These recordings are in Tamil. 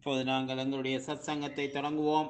இப்போது நாங்கள் எங்களுடைய சத் சங்கத்தை தொடங்குவோம்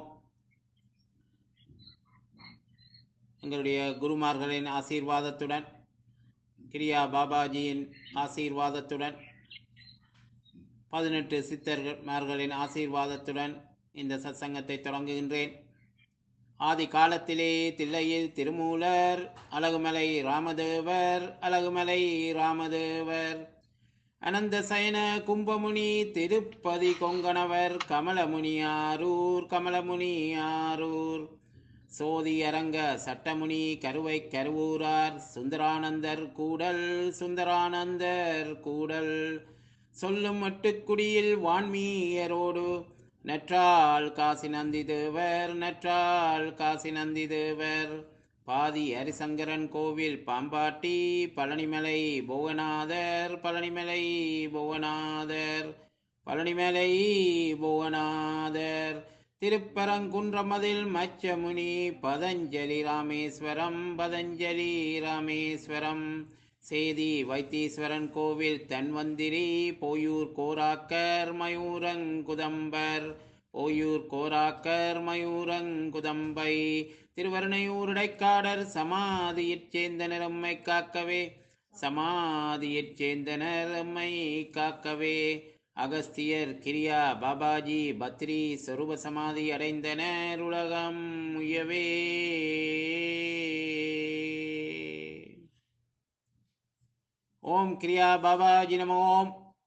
எங்களுடைய குருமார்களின் ஆசீர்வாதத்துடன் கிரியா பாபாஜியின் ஆசீர்வாதத்துடன் பதினெட்டு சித்தர்மார்களின் ஆசீர்வாதத்துடன் இந்த சத்சங்கத்தை தொடங்குகின்றேன் ஆதி காலத்திலே தில்லையில் திருமூலர் அழகுமலை ராமதேவர் அழகுமலை ராமதேவர் அனந்த சயன கும்பமுனி திருப்பதி கொங்கணவர் கமலமுனியாரூர் கமலமுனியாரூர் சோதி அரங்க சட்டமுனி கருவை கருவூரார் சுந்தரானந்தர் கூடல் சுந்தரானந்தர் கூடல் சொல்லும் மட்டுக்குடியில் வான்மீயரோடு நற்றாள் காசி நந்தி தேவர் நற்றாள் காசி நந்தி தேவர் பாதி ஹரிசங்கரன் கோவில் பாம்பாட்டி பழனிமலை புவனாதர் பழனிமலை புவனாதர் பழனிமலை புவனாதர் திருப்பரங்குன்றமதில் மச்சமுனி பதஞ்சலி ராமேஸ்வரம் பதஞ்சலி ராமேஸ்வரம் சேதி வைத்தீஸ்வரன் கோவில் தன்வந்திரி போயூர் கோராக்கர் மயூரங்குதம்பர் ஓயூர் கோராக்கர் மயூரங்குதம்பை திருவருணையூருடைக்காடர் சமாதியிற் சேர்ந்தனர் எம்மை காக்கவே சமாதியிற் சேர்ந்தனர் எம்மை காக்கவே அகஸ்தியர் கிரியா பாபாஜி பத்ரி சொரூப சமாதி அடைந்தனர் உலகம் உயவே ஓம் கிரியா பாபாஜி நம ஓம்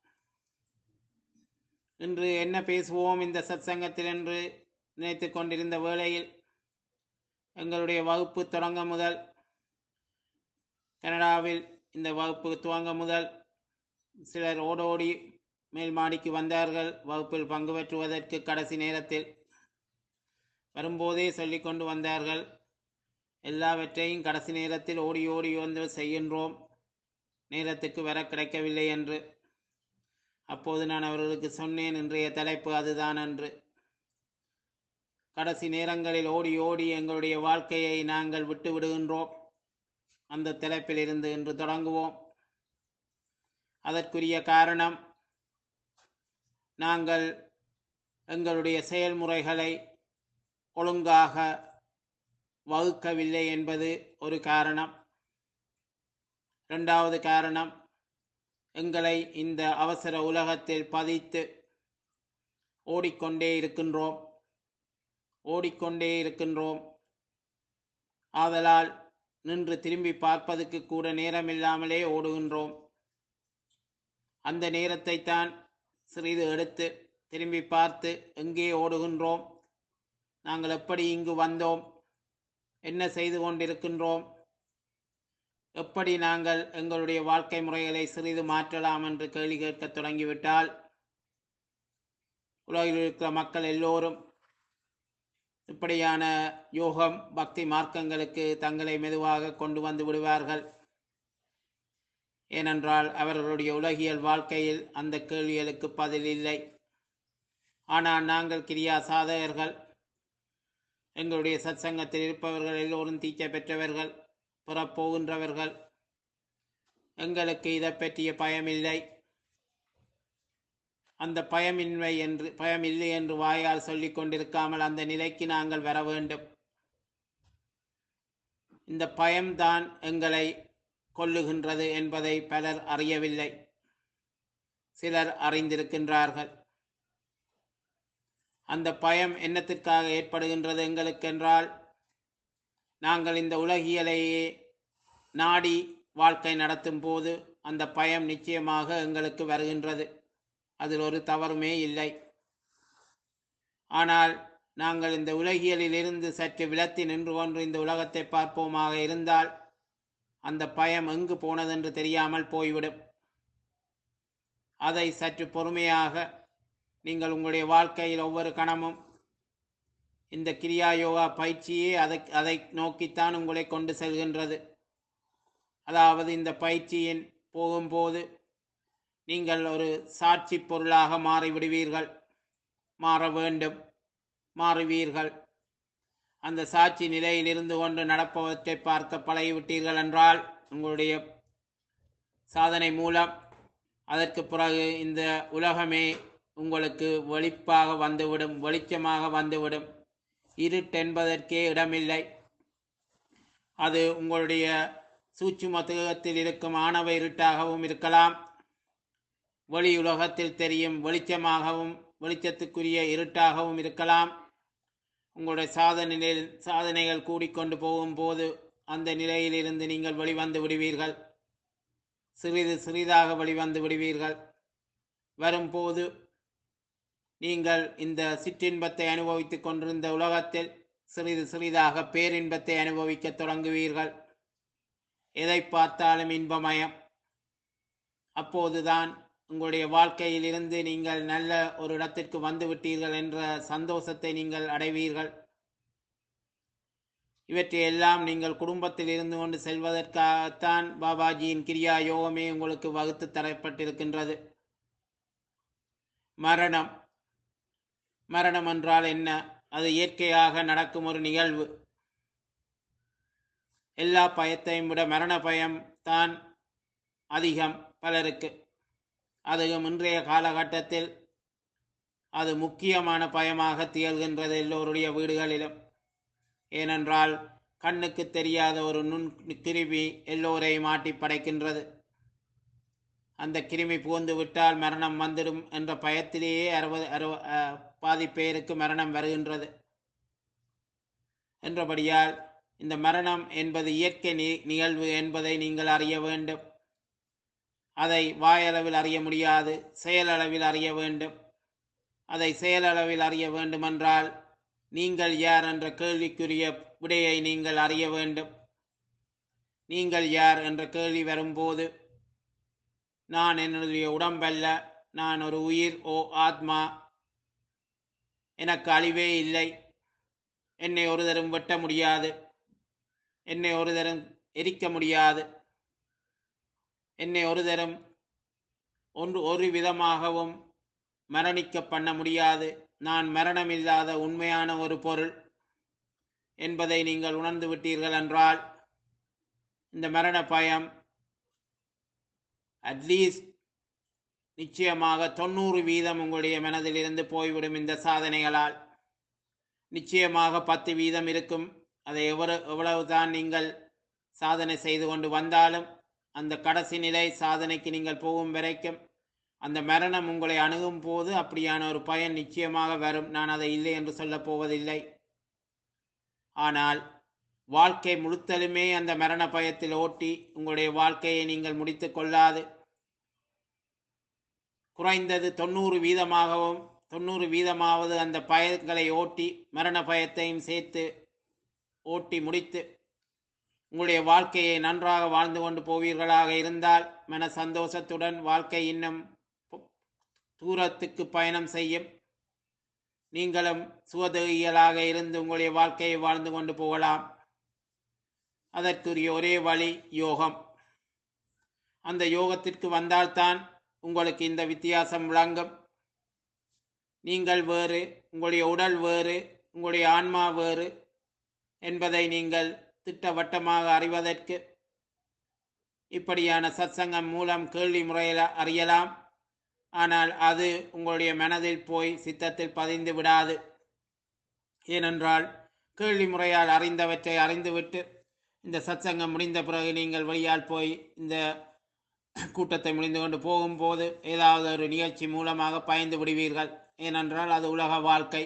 இன்று என்ன பேசுவோம் இந்த சத்சங்கத்தில் என்று நினைத்து கொண்டிருந்த வேளையில் எங்களுடைய வகுப்பு தொடங்க முதல் கனடாவில் இந்த வகுப்பு துவங்க முதல் சிலர் ஓடோடி மேல் மாடிக்கு வந்தார்கள் வகுப்பில் பங்கு பெற்றுவதற்கு கடைசி நேரத்தில் வரும்போதே சொல்லி கொண்டு வந்தார்கள் எல்லாவற்றையும் கடைசி நேரத்தில் ஓடி ஓடி வந்து செய்கின்றோம் நேரத்துக்கு வர கிடைக்கவில்லை என்று அப்போது நான் அவர்களுக்கு சொன்னேன் இன்றைய தலைப்பு அதுதான் என்று கடைசி நேரங்களில் ஓடி ஓடி எங்களுடைய வாழ்க்கையை நாங்கள் விட்டு விடுகின்றோம் அந்த தலைப்பில் இருந்து இன்று தொடங்குவோம் அதற்குரிய காரணம் நாங்கள் எங்களுடைய செயல்முறைகளை ஒழுங்காக வகுக்கவில்லை என்பது ஒரு காரணம் இரண்டாவது காரணம் எங்களை இந்த அவசர உலகத்தில் பதித்து ஓடிக்கொண்டே இருக்கின்றோம் ஓடிக்கொண்டே இருக்கின்றோம் ஆதலால் நின்று திரும்பி பார்ப்பதற்கு கூட நேரமில்லாமலே ஓடுகின்றோம் அந்த நேரத்தை தான் சிறிது எடுத்து திரும்பி பார்த்து எங்கே ஓடுகின்றோம் நாங்கள் எப்படி இங்கு வந்தோம் என்ன செய்து கொண்டிருக்கின்றோம் எப்படி நாங்கள் எங்களுடைய வாழ்க்கை முறைகளை சிறிது மாற்றலாம் என்று கேள்வி கேட்க தொடங்கிவிட்டால் உலகில் இருக்கிற மக்கள் எல்லோரும் இப்படியான யோகம் பக்தி மார்க்கங்களுக்கு தங்களை மெதுவாக கொண்டு வந்து விடுவார்கள் ஏனென்றால் அவர்களுடைய உலகியல் வாழ்க்கையில் அந்த கேள்விகளுக்கு பதில் இல்லை ஆனால் நாங்கள் கிரியா சாதகர்கள் எங்களுடைய சத்சங்கத்தில் இருப்பவர்கள் எல்லோரும் தீச்சை பெற்றவர்கள் புறப்போகின்றவர்கள் எங்களுக்கு இதை பற்றிய பயமில்லை அந்த பயமின்மை என்று பயமில்லை என்று வாயால் சொல்லிக் கொண்டிருக்காமல் அந்த நிலைக்கு நாங்கள் வர வேண்டும் இந்த பயம்தான் எங்களை கொல்லுகின்றது என்பதை பலர் அறியவில்லை சிலர் அறிந்திருக்கின்றார்கள் அந்த பயம் என்னத்திற்காக ஏற்படுகின்றது எங்களுக்கென்றால் நாங்கள் இந்த உலகியலையே நாடி வாழ்க்கை நடத்தும் போது அந்த பயம் நிச்சயமாக எங்களுக்கு வருகின்றது அதில் ஒரு தவறுமே இல்லை ஆனால் நாங்கள் இந்த உலகியலில் இருந்து சற்று விலத்தி நின்று கொண்டு இந்த உலகத்தை பார்ப்போமாக இருந்தால் அந்த பயம் எங்கு போனதென்று தெரியாமல் போய்விடும் அதை சற்று பொறுமையாக நீங்கள் உங்களுடைய வாழ்க்கையில் ஒவ்வொரு கணமும் இந்த கிரியா யோகா பயிற்சியே அதை அதை நோக்கித்தான் உங்களை கொண்டு செல்கின்றது அதாவது இந்த பயிற்சியின் போகும்போது நீங்கள் ஒரு சாட்சி பொருளாக மாறிவிடுவீர்கள் மாற வேண்டும் மாறுவீர்கள் அந்த சாட்சி நிலையில் இருந்து கொண்டு நடப்பவற்றை பார்க்க பழகிவிட்டீர்கள் என்றால் உங்களுடைய சாதனை மூலம் அதற்கு பிறகு இந்த உலகமே உங்களுக்கு வெளிப்பாக வந்துவிடும் வெளிச்சமாக வந்துவிடும் இருட்டென்பதற்கே இடமில்லை அது உங்களுடைய சூட்சும தேகத்தில் இருக்கும் ஆணவ இருட்டாகவும் இருக்கலாம் வெளி உலகத்தில் தெரியும் வெளிச்சமாகவும் வெளிச்சத்துக்குரிய இருட்டாகவும் இருக்கலாம் உங்களுடைய சாதனையில் சாதனைகள் கூடிக்கொண்டு போகும்போது அந்த நிலையிலிருந்து நீங்கள் வெளிவந்து விடுவீர்கள் சிறிது சிறிதாக வெளிவந்து விடுவீர்கள் வரும்போது நீங்கள் இந்த சிற்றின்பத்தை அனுபவித்துக் கொண்டிருந்த உலகத்தில் சிறிது சிறிதாக பேரின்பத்தை அனுபவிக்கத் தொடங்குவீர்கள் எதை பார்த்தாலும் இன்பமயம் அப்போதுதான் உங்களுடைய வாழ்க்கையில் இருந்து நீங்கள் நல்ல ஒரு இடத்திற்கு வந்து விட்டீர்கள் என்ற சந்தோஷத்தை நீங்கள் அடைவீர்கள் இவற்றை எல்லாம் நீங்கள் குடும்பத்தில் இருந்து கொண்டு செல்வதற்காகத்தான் பாபாஜியின் கிரியா யோகமே உங்களுக்கு வகுத்து தரப்பட்டிருக்கின்றது மரணம் மரணம் என்றால் என்ன அது இயற்கையாக நடக்கும் ஒரு நிகழ்வு எல்லா பயத்தையும் விட மரண பயம் தான் அதிகம் பலருக்கு அதுவும் இன்றைய காலகட்டத்தில் அது முக்கியமான பயமாக திகழ்கின்றது எல்லோருடைய வீடுகளிலும் ஏனென்றால் கண்ணுக்கு தெரியாத ஒரு நுண் கிருமி எல்லோரையும் ஆட்டி படைக்கின்றது அந்த கிருமி புகுந்து விட்டால் மரணம் வந்துடும் என்ற பயத்திலேயே அறுபது அறுப அஹ், பாதி பேருக்கு மரணம் வருகின்றது என்றபடியால் இந்த மரணம் என்பது இயற்கை நி- நிகழ்வு என்பதை நீங்கள் அறிய வேண்டும் அதை வாயளவில் அறிய முடியாது செயலளவில் அறிய வேண்டும் அதை செயலளவில் அறிய வேண்டுமென்றால் நீங்கள் யார் என்ற கேள்விக்குரிய விடையை நீங்கள் அறிய வேண்டும் நீங்கள் யார் என்ற கேள்வி வரும்போது நான் என்னுடைய உடம்பல்ல நான் ஒரு உயிர் ஓ ஆத்மா எனக்கு அழிவே இல்லை என்னை ஒரு தரம் வெட்ட முடியாது என்னை ஒரு தரம் எரிக்க முடியாது என்னை ஒரு தரம் ஒன்று ஒரு விதமாகவும் மரணிக்க பண்ண முடியாது நான் மரணமில்லாத உண்மையான ஒரு பொருள் என்பதை நீங்கள் உணர்ந்து விட்டீர்கள் என்றால் இந்த மரண பயம் அட்லீஸ்ட் நிச்சயமாக தொண்ணூறு வீதம் உங்களுடைய மனதிலிருந்து போய்விடும் இந்த சாதனைகளால் நிச்சயமாக பத்து வீதம் இருக்கும் அதை எவ்வளவு எவ்வளவுதான் நீங்கள் சாதனை செய்து கொண்டு வந்தாலும் அந்த கடைசி நிலை சாதனைக்கு நீங்கள் போகும் வரைக்கும் அந்த மரணம் உங்களை அணுகும் போது அப்படியான ஒரு பயன் நிச்சயமாக வரும் நான் அதை இல்லை என்று சொல்லப் போவதில்லை ஆனால் வாழ்க்கை முழுத்தலுமே அந்த மரண பயத்தில் ஓட்டி உங்களுடைய வாழ்க்கையை நீங்கள் முடித்து கொள்ளாது குறைந்தது தொண்ணூறு வீதமாகவும் தொண்ணூறு வீதமாவது அந்த பயங்களை ஓட்டி மரண பயத்தையும் சேர்த்து ஓட்டி முடித்து உங்களுடைய வாழ்க்கையை நன்றாக வாழ்ந்து கொண்டு போவீர்களாக இருந்தால் மன சந்தோஷத்துடன் வாழ்க்கை இன்னும் பு- தூரத்துக்கு பயணம் செய்யும் நீங்களும் சுவதகியலாக இருந்து உங்களுடைய வாழ்க்கையை வாழ்ந்து கொண்டு போகலாம் அதற்குரிய ஒரே வழி யோகம் அந்த யோகத்திற்கு வந்தால்தான் உங்களுக்கு இந்த வித்தியாசம் விளங்கும் நீங்கள் வேறு உங்களுடைய உடல் வேறு உங்களுடைய ஆன்மா வேறு என்பதை நீங்கள் திட்டவட்டமாக அறிவதற்கு இப்படியான சத்சங்கம் மூலம் கேள்வி முறையில் அறியலாம் ஆனால் அது உங்களுடைய மனதில் போய் சித்தத்தில் பதிந்து விடாது ஏனென்றால் கேள்வி முறையால் அறிந்தவற்றை அறிந்துவிட்டு இந்த சத்சங்கம் முடிந்த பிறகு நீங்கள் வழியால் போய் இந்த கூட்டத்தை முடிந்து கொண்டு போகும்போது ஏதாவது ஒரு நிகழ்ச்சி மூலமாக பயந்து விடுவீர்கள் ஏனென்றால் அது உலக வாழ்க்கை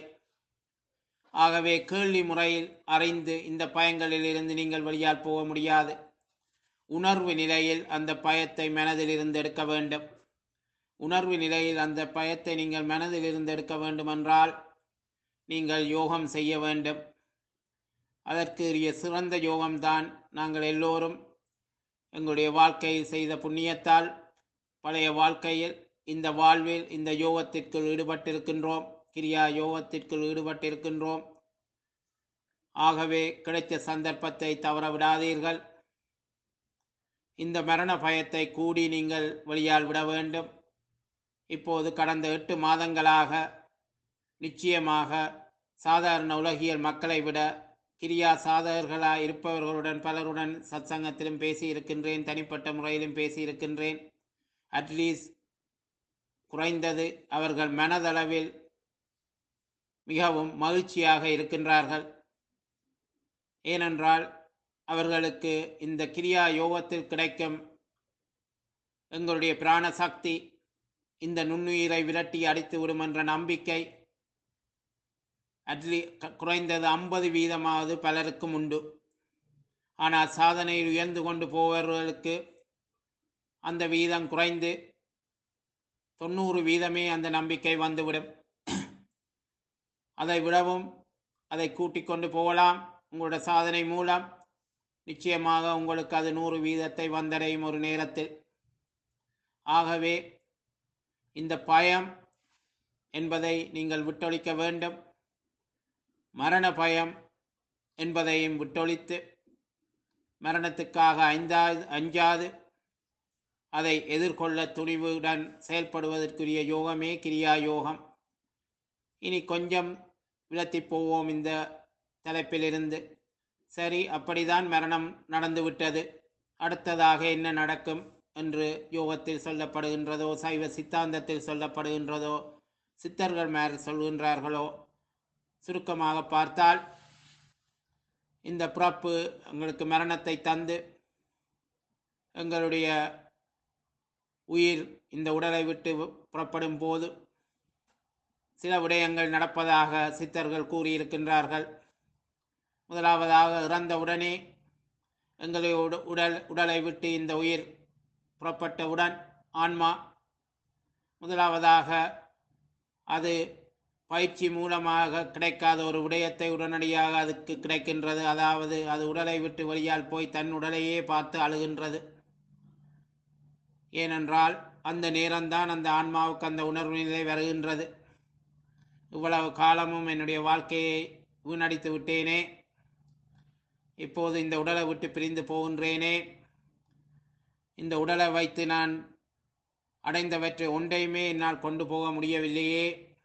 ஆகவே கேள்வி முறையில் அறிந்து இந்த பயங்களில் இருந்து நீங்கள் வழியால் போக முடியாது உணர்வு நிலையில் அந்த பயத்தை மனதில் இருந்து எடுக்க வேண்டும் உணர்வு நிலையில் அந்த பயத்தை நீங்கள் மனதில் இருந்து எடுக்க வேண்டுமென்றால் நீங்கள் யோகம் செய்ய வேண்டும் அதற்கு உரிய சிறந்த யோகம்தான் நாங்கள் எல்லோரும் எங்களுடைய வாழ்க்கையில் செய்த புண்ணியத்தால் பழைய வாழ்க்கையில் இந்த வாழ்வில் இந்த யோகத்திற்குள் ஈடுபட்டிருக்கின்றோம் கிரியா யோகத்திற்குள் ஈடுபட்டிருக்கின்றோம் ஆகவே கிடைத்த சந்தர்ப்பத்தை தவற விடாதீர்கள் இந்த மரண பயத்தை கூடி நீங்கள் வெளியால் விட வேண்டும் இப்போது கடந்த எட்டு மாதங்களாக நிச்சயமாக சாதாரண உலகியல் மக்களை விட கிரியா சாதகர்களாய் இருப்பவர்களுடன் பலருடன் சத்சங்கத்திலும் பேசி இருக்கின்றேன் தனிப்பட்ட முறையிலும் பேசி இருக்கின்றேன் அட்லீஸ்ட் குறைந்தது அவர்கள் மனதளவில் மிகவும் மகிழ்ச்சியாக இருக்கின்றார்கள் ஏனென்றால் அவர்களுக்கு இந்த கிரியா யோகத்தில் கிடைக்கும் எங்களுடைய பிராண சக்தி இந்த நுண்ணுயிரை விரட்டி அடித்து விடும் என்ற நம்பிக்கை அட்லி க- குறைந்தது ஐம்பது வீதமாவது பலருக்கும் உண்டு ஆனால் சாதனையில் உயர்ந்து கொண்டு போவர்களுக்கு அந்த வீதம் குறைந்து தொண்ணூறு வீதமே அந்த நம்பிக்கை வந்துவிடும் அதை விடவும் அதை கூட்டிக் கொண்டு போகலாம் உங்களோட சாதனை மூலம் நிச்சயமாக உங்களுக்கு அது நூறு வீதத்தை வந்தடையும் ஒரு நேரத்தில் ஆகவே இந்த பயம் என்பதை நீங்கள் விட்டொழிக்க வேண்டும் மரண பயம் என்பதையும் விட்டொழித்து மரணத்துக்காக ஐந்தாது அஞ்சாது அதை எதிர்கொள்ள துணிவுடன் செயல்படுவதற்குரிய யோகமே கிரியா யோகம் இனி கொஞ்சம் விலத்தி போவோம் இந்த தலைப்பிலிருந்து சரி அப்படிதான் மரணம் நடந்துவிட்டது அடுத்ததாக என்ன நடக்கும் என்று யோகத்தில் சொல்லப்படுகின்றதோ சைவ சித்தாந்தத்தில் சொல்லப்படுகின்றதோ சித்தர்கள் மேல் சொல்கின்றார்களோ சுருக்கமாக பார்த்தால் இந்த பிறப்பு எங்களுக்கு மரணத்தை தந்து எங்களுடைய உயிர் இந்த உடலை விட்டு புறப்படும் போது சில விடயங்கள் நடப்பதாக சித்தர்கள் கூறியிருக்கின்றார்கள் முதலாவதாக இறந்தவுடனே எங்களுடைய உட- உடல் உடலை விட்டு இந்த உயிர் புறப்பட்டவுடன் ஆன்மா முதலாவதாக அது பயிற்சி மூலமாக கிடைக்காத ஒரு விடயத்தை உடனடியாக அதுக்கு கிடைக்கின்றது அதாவது அது உடலை விட்டு வெளியால் போய் தன் உடலையே பார்த்து அழுகின்றது ஏனென்றால் அந்த நேரம்தான் அந்த ஆன்மாவுக்கு அந்த உணர்வு நிலை வருகின்றது இவ்வளவு காலமும் என்னுடைய வாழ்க்கையை வீணடித்து விட்டேனே இப்போது இந்த உடலை விட்டு பிரிந்து போகின்றேனே இந்த உடலை வைத்து நான் அடைந்தவற்றை ஒன்றையுமே என்னால் கொண்டு போக முடியவில்லையே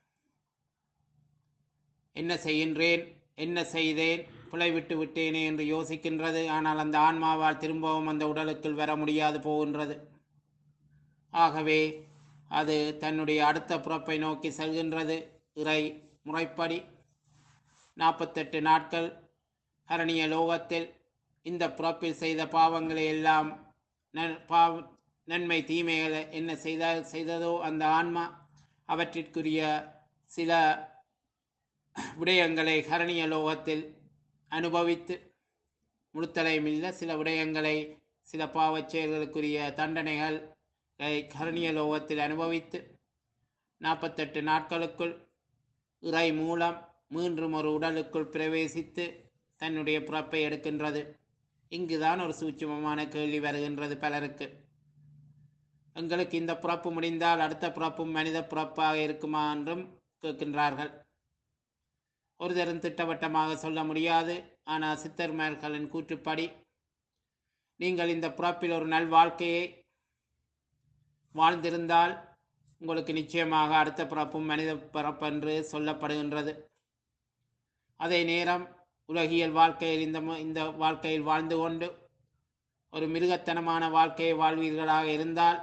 என்ன செய்கின்றேன் என்ன செய்தேன் பிழை விட்டு விட்டேனே என்று யோசிக்கின்றது ஆனால் அந்த ஆன்மாவால் திரும்பவும் அந்த உடலுக்குள் வர முடியாது போகின்றது ஆகவே அது தன்னுடைய அடுத்த பிறப்பை நோக்கி செல்கின்றது இறை முறைப்படி நாற்பத்தெட்டு நாட்கள் கரணிய லோகத்தில் இந்த பிறப்பில் செய்த பாவங்களை எல்லாம் நன் பாவ நன்மை தீமைகளை என்ன செய்த செய்ததோ அந்த ஆன்மா அவற்றிற்குரிய சில விடயங்களை கரணிய லோகத்தில் அனுபவித்து முழுத்தலையும் இல்லை சில விடயங்களை சில பாவச் செயல்களுக்குரிய தண்டனைகள் கரணிய லோகத்தில் அனுபவித்து நாற்பத்தெட்டு நாட்களுக்குள் இறை மூலம் மீண்டும் ஒரு உடலுக்குள் பிரவேசித்து தன்னுடைய பிறப்பை எடுக்கின்றது இங்குதான் ஒரு சூட்சுமமான கேள்வி வருகின்றது பலருக்கு எங்களுக்கு இந்த பிறப்பு முடிந்தால் அடுத்த பிறப்பும் மனித பிறப்பாக இருக்குமா என்றும் கேட்கின்றார்கள் ஒரு தரம் திட்டவட்டமாக சொல்ல முடியாது ஆனால் சித்தர்மார்களின் கூற்றுப்படி நீங்கள் இந்த பிறப்பில் ஒரு நல் வாழ்க்கையை வாழ்ந்திருந்தால் உங்களுக்கு நிச்சயமாக அடுத்த பிறப்பும் மனித பிறப்பென்று சொல்லப்படுகின்றது அதே நேரம் உலகியல் வாழ்க்கையில் இந்த ம- இந்த வாழ்க்கையில் வாழ்ந்து கொண்டு ஒரு மிருகத்தனமான வாழ்க்கையை வாழ்வீர்களாக இருந்தால்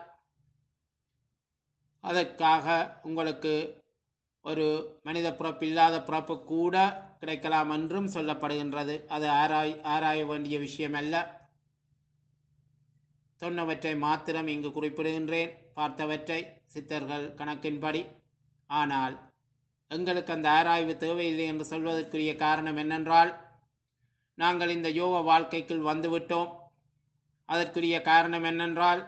அதற்காக உங்களுக்கு ஒரு மனித பிறப்பு இல்லாத பிறப்பு கூட கிடைக்கலாம் என்றும் சொல்லப்படுகின்றது அது ஆராய் ஆராய வேண்டிய விஷயம் அல்ல சொன்னவற்றை மாத்திரம் இங்கு குறிப்பிடுகின்றேன் பார்த்தவற்றை சித்தர்கள் கணக்கின்படி ஆனால் எங்களுக்கு அந்த ஆராய்வு தேவையில்லை என்று சொல்வதற்குரிய காரணம் என்னென்றால் நாங்கள் இந்த யோக வாழ்க்கைக்குள் வந்துவிட்டோம் அதற்குரிய காரணம் என்னென்றால்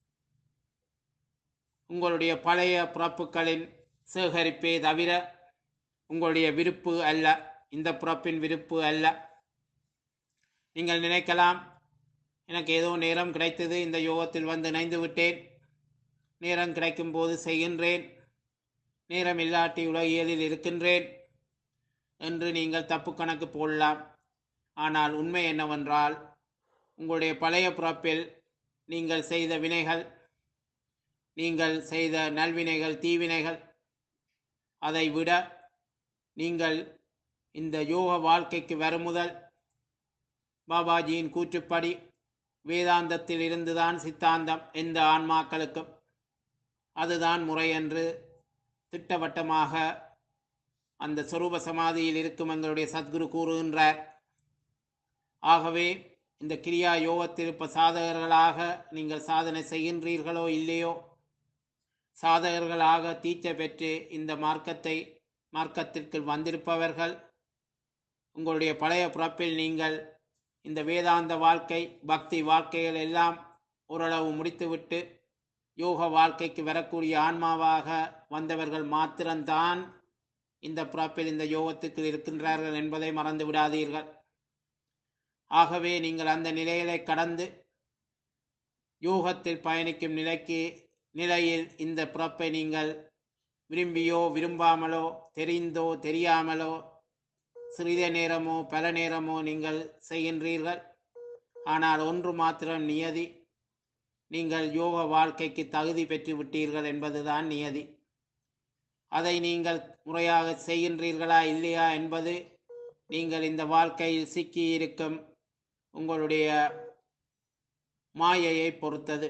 உங்களுடைய பழைய பிறப்புகளின் சேகரிப்பே தவிர உங்களுடைய விருப்பு அல்ல இந்த பிறப்பின் விருப்பு அல்ல நீங்கள் நினைக்கலாம் எனக்கு ஏதோ நேரம் கிடைத்தது இந்த யோகத்தில் வந்து இணைந்து விட்டேன் நேரம் கிடைக்கும் போது செய்கின்றேன் நேரம் இல்லாட்டி உலகியலில் இருக்கின்றேன் என்று நீங்கள் தப்பு கணக்கு போடலாம் ஆனால் உண்மை என்னவென்றால் உங்களுடைய பழைய பிறப்பில் நீங்கள் செய்த வினைகள் நீங்கள் செய்த நல்வினைகள் தீவினைகள் அதை விட நீங்கள் இந்த யோக வாழ்க்கைக்கு வரும் முதல் பாபாஜியின் கூற்றுப்படி வேதாந்தத்தில் இருந்துதான் சித்தாந்தம் எந்த ஆன்மாக்களுக்கும் அதுதான் முறை என்று திட்டவட்டமாக அந்த சொரூப சமாதியில் இருக்கும் எங்களுடைய சத்குரு கூறுகின்றார் ஆகவே இந்த கிரியா யோகத்தில் இப்ப சாதகர்களாக நீங்கள் சாதனை செய்கின்றீர்களோ இல்லையோ சாதகர்களாக தீட்சை பெற்று இந்த மார்க்கத்தை மார்க்கத்திற்கு வந்திருப்பவர்கள் உங்களுடைய பழைய பிறப்பில் நீங்கள் இந்த வேதாந்த வாழ்க்கை பக்தி வாழ்க்கைகள் எல்லாம் ஓரளவு முடித்துவிட்டு யோக வாழ்க்கைக்கு வரக்கூடிய ஆன்மாவாக வந்தவர்கள் மாத்திரம்தான் இந்த பிறப்பில் இந்த யோகத்துக்கு இருக்கின்றார்கள் என்பதை மறந்து விடாதீர்கள் ஆகவே நீங்கள் அந்த நிலைகளை கடந்து யோகத்தில் பயணிக்கும் நிலைக்கு நிலையில் இந்த பிறப்பை நீங்கள் விரும்பியோ விரும்பாமலோ தெரிந்தோ தெரியாமலோ சிறித நேரமோ பல நேரமோ நீங்கள் செய்கின்றீர்கள் ஆனால் ஒன்று மாத்திரம் நியதி நீங்கள் யோக வாழ்க்கைக்கு தகுதி பெற்று விட்டீர்கள் என்பதுதான் நியதி அதை நீங்கள் முறையாக செய்கின்றீர்களா இல்லையா என்பது நீங்கள் இந்த வாழ்க்கையில் சிக்கியிருக்கும் உங்களுடைய மாயையை பொறுத்தது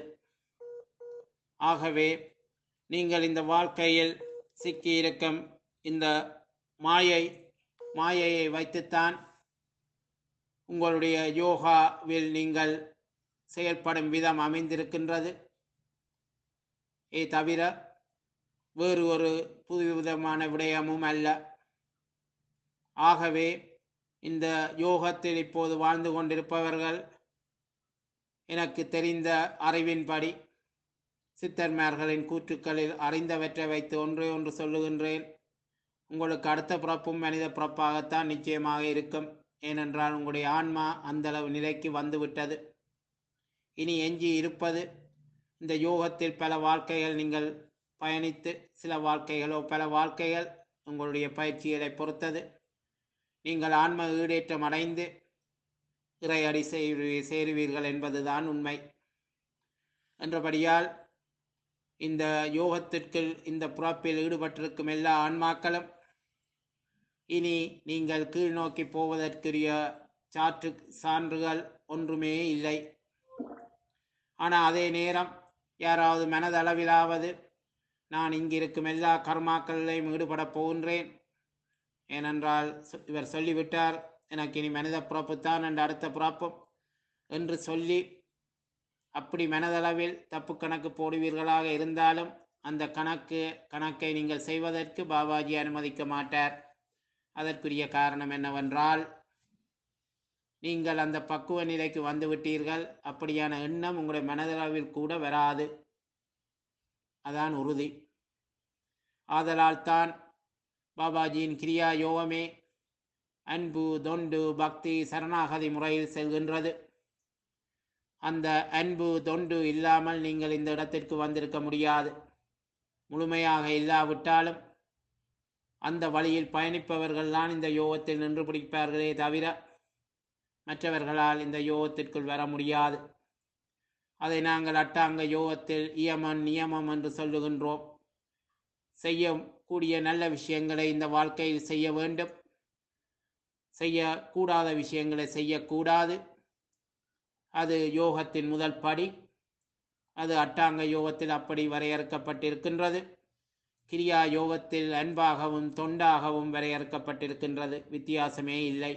ஆகவே நீங்கள் இந்த வாழ்க்கையில் சிக்கியிருக்கும் இந்த மாயை மாயையை வைத்துத்தான் உங்களுடைய யோகாவில் நீங்கள் செயல்படும் விதம் அமைந்திருக்கின்றது ஏ தவிர வேறு ஒரு புதுவிதமான விடயமும் அல்ல ஆகவே இந்த யோகத்தில் இப்போது வாழ்ந்து கொண்டிருப்பவர்கள் எனக்கு தெரிந்த அறிவின்படி சித்தர்மார்களின் கூற்றுக்களில் அறிந்தவற்றை வைத்து ஒன்றே ஒன்று சொல்லுகின்றேன் உங்களுக்கு அடுத்த பிறப்பும் மனித பிறப்பாகத்தான் நிச்சயமாக இருக்கும் ஏனென்றால் உங்களுடைய ஆன்மா அந்தளவு நிலைக்கு வந்துவிட்டது இனி எஞ்சி இருப்பது இந்த யோகத்தில் பல வாழ்க்கைகள் நீங்கள் பயணித்து சில வாழ்க்கைகளோ பல வாழ்க்கைகள் உங்களுடைய பயிற்சிகளை பொறுத்தது நீங்கள் ஆன்ம ஈடேற்றம் அடைந்து இறையடி சேரு- சேருவீர்கள் என்பதுதான் உண்மை என்றபடியால் இந்த யோகத்திற்கு இந்த பிறப்பில் ஈடுபட்டிருக்கும் எல்லா ஆன்மாக்களும் இனி நீங்கள் கீழ் நோக்கி போவதற்குரிய சாற்று சான்றுகள் ஒன்றுமே இல்லை ஆனால் அதே நேரம் யாராவது மனதளவிலாவது நான் இங்கிருக்கும் எல்லா கர்மாக்களிலையும் ஈடுபடப் போகின்றேன் ஏனென்றால் சொ- இவர் சொல்லிவிட்டார் எனக்கு இனி மனித பிறப்புத்தான் என்ற அடுத்த பிறப்பும் என்று சொல்லி அப்படி மனதளவில் தப்பு கணக்கு போடுவீர்களாக இருந்தாலும் அந்த கணக்கு கணக்கை நீங்கள் செய்வதற்கு பாபாஜி அனுமதிக்க மாட்டார் அதற்குரிய காரணம் என்னவென்றால் நீங்கள் அந்த பக்குவ நிலைக்கு வந்து விட்டீர்கள் அப்படியான எண்ணம் உங்களுடைய மனதளவில் கூட வராது அதான் உறுதி ஆதலால் தான் பாபாஜியின் கிரியா யோகமே அன்பு தொண்டு பக்தி சரணாகதி முறையில் செல்கின்றது அந்த அன்பு தொண்டு இல்லாமல் நீங்கள் இந்த இடத்திற்கு வந்திருக்க முடியாது முழுமையாக இல்லாவிட்டாலும் அந்த வழியில் பயணிப்பவர்கள் தான் இந்த யோகத்தில் நின்று பிடிப்பார்களே தவிர மற்றவர்களால் இந்த யோகத்திற்குள் வர முடியாது அதை நாங்கள் அட்டாங்க யோகத்தில் இயமன் நியமம் என்று சொல்லுகின்றோம் செய்யக்கூடிய நல்ல விஷயங்களை இந்த வாழ்க்கையில் செய்ய வேண்டும் செய்யக்கூடாத விஷயங்களை செய்யக்கூடாது அது யோகத்தின் முதல் படி அது அட்டாங்க யோகத்தில் அப்படி வரையறுக்கப்பட்டிருக்கின்றது கிரியா யோகத்தில் அன்பாகவும் தொண்டாகவும் வரையறுக்கப்பட்டிருக்கின்றது வித்தியாசமே இல்லை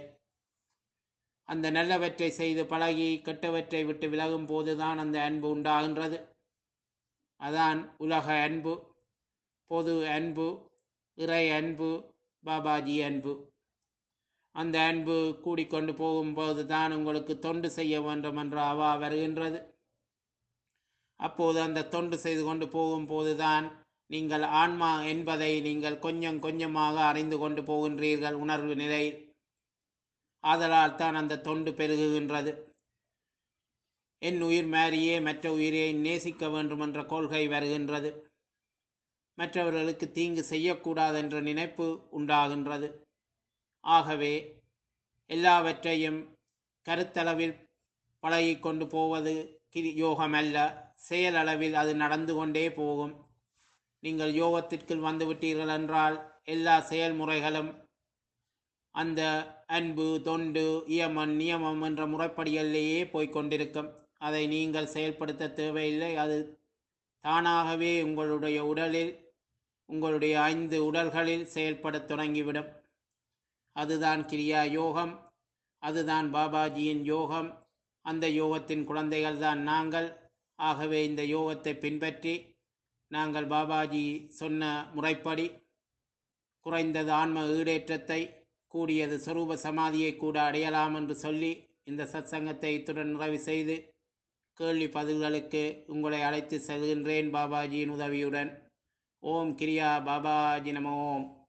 அந்த நல்லவற்றை செய்து பழகி கெட்டவற்றை விட்டு விலகும் போதுதான் அந்த அன்பு உண்டாகின்றது அதான் உலக அன்பு பொது அன்பு இறை அன்பு பாபாஜி அன்பு அந்த அன்பு கூடிக்கொண்டு போகும்போது தான் உங்களுக்கு தொண்டு செய்ய வேண்டும் என்ற அவா வருகின்றது அப்போது அந்த தொண்டு செய்து கொண்டு போகும்போது தான் நீங்கள் ஆன்மா என்பதை நீங்கள் கொஞ்சம் கொஞ்சமாக அறிந்து கொண்டு போகின்றீர்கள் உணர்வு நிலையில் ஆதலால் தான் அந்த தொண்டு பெருகுகின்றது என் உயிர் மாறியே மற்ற உயிரை நேசிக்க வேண்டும் என்ற கொள்கை வருகின்றது மற்றவர்களுக்கு தீங்கு செய்யக்கூடாது என்ற நினைப்பு உண்டாகின்றது ஆகவே எல்லாவற்றையும் கருத்தளவில் பழகிக் கொண்டு போவது கிரி- யோகம் அல்ல செயலளவில் அது நடந்து கொண்டே போகும் நீங்கள் யோகத்திற்குள் வந்துவிட்டீர்கள் என்றால் எல்லா செயல்முறைகளும் அந்த அன்பு தொண்டு இயமன் நியமம் என்ற முறைப்படிகளிலேயே போய்க் கொண்டிருக்கும் அதை நீங்கள் செயல்படுத்த தேவையில்லை அது தானாகவே உங்களுடைய உடலில் உங்களுடைய ஐந்து உடல்களில் செயல்படத் தொடங்கிவிடும் அதுதான் கிரியா யோகம் அதுதான் பாபாஜியின் யோகம் அந்த யோகத்தின் குழந்தைகள் தான் நாங்கள் ஆகவே இந்த யோகத்தை பின்பற்றி நாங்கள் பாபாஜி சொன்ன முறைப்படி குறைந்தது ஆன்ம ஈடேற்றத்தை கூடியது சொரூப சமாதியை கூட அடையலாம் என்று சொல்லி இந்த சத்சங்கத்தை இத்துடன் நிறைவு செய்து கேள்வி பதில்களுக்கு உங்களை அழைத்து செல்கின்றேன் பாபாஜியின் உதவியுடன் ஓம் கிரியா பாபாஜி நம ஓம்